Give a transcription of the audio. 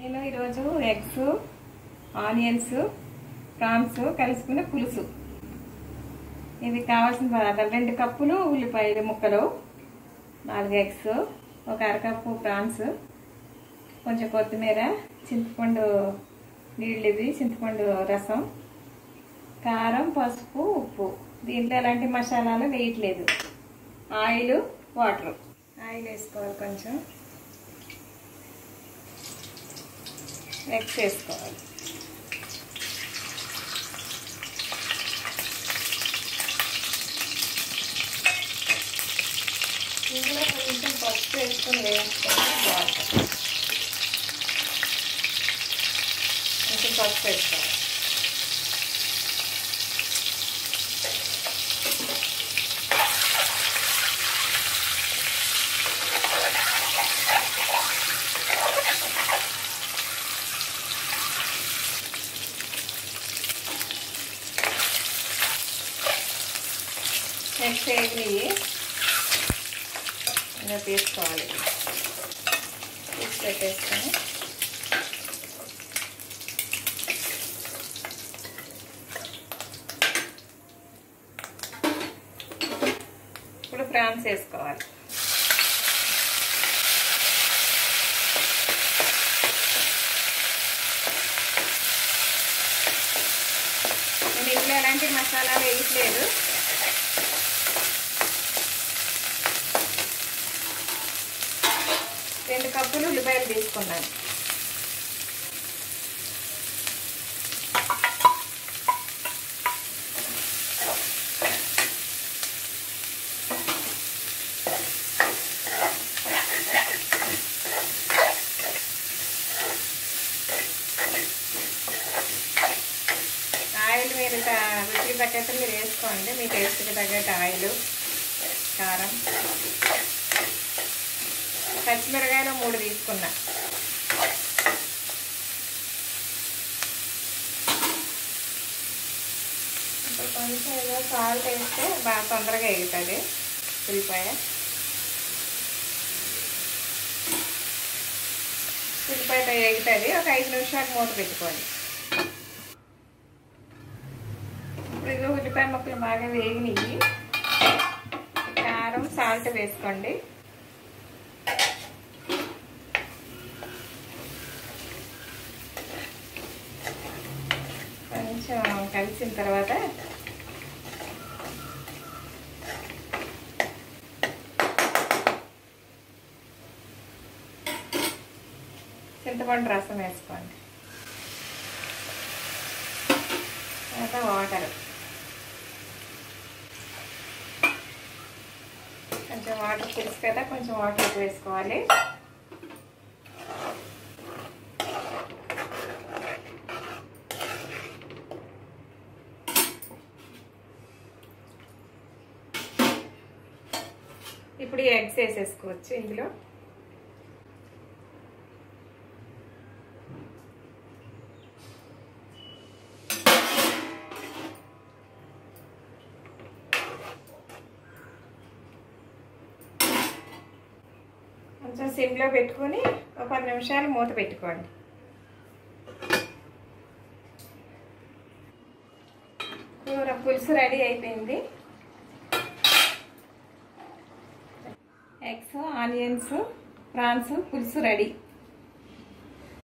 నేను ఈరోజు eggs onions prawns కలుసుకునే పులుసు ఇది కావాల్సిన పదార్థాలు రెండు కప్పులు ఉల్లిపాయలు ముక్కలు నాలుగు ఎగ్స్ ఒక అరకప్పు ప్రాన్స్ కొంచెం కొత్తిమీర చింతపండు నీళ్ళు ఇవి చింతపండు రసం కారం పసుపు ఉప్పు దీంట్లో ఎలాంటి మసాలాలు వేయట్లేదు ఆయిల్ వాటర్ ఆయిల్ వేసుకోవాలి కొంచెం ఎగ్స్ వేసుకోవాలి ఇందులో కొంచెం పసుపు వేసుకొని వేసుకొని బాగుంటుంది కొంచెం పసుపు వేసుకోవాలి నెక్స్ట్ వేగినవి ఇలా తీసుకోవాలి తీసి పెట్టేసుకొని ఇప్పుడు ఫ్రాన్స్ వేసుకోవాలి నేను ఇంట్లో ఎలాంటి మసాలాలు వేయట్లేదు రెండు కప్పులు ఉల్లిపాయలు తీసుకున్నాను ఆయిల్ మీరు రుచికి తగ్గట్టు మీరు వేసుకోండి మీ టేస్ట్కి తగ్గట్టు ఆయిల్ కారం పచ్చిమిరకాయలు మూడు తీసుకున్నా ఇప్పుడు కొంచెం ఏదో సాల్ట్ వేస్తే బాగా తొందరగా ఎగుతుంది ఉల్లిపాయ ఉల్లిపాయతో ఎగుతుంది ఒక ఐదు నిమిషాలు మూత పెట్టుకోండి ఇప్పుడు ఇదిగో ఉల్లిపాయ ముక్కలు బాగా వేగినాయి కారం సాల్ట్ వేసుకోండి కొంచెం కలిసిన తర్వాత చింతపండు రసం వేసుకోండి తర్వాత వాటర్ కొంచెం వాటర్ తెలుసు కదా కొంచెం వాటర్ ఎక్కువ వేసుకోవాలి ఇప్పుడు ఈ ఎగ్స్ వేసేసుకోవచ్చు ఇందులో కొంచెం సిమ్లో పెట్టుకొని ఒక పది నిమిషాలు మూత పెట్టుకోండి కూర పులుసు రెడీ అయిపోయింది ఎగ్స్ ఆనియన్స్ ప్రాన్స్ పులుసు రెడీ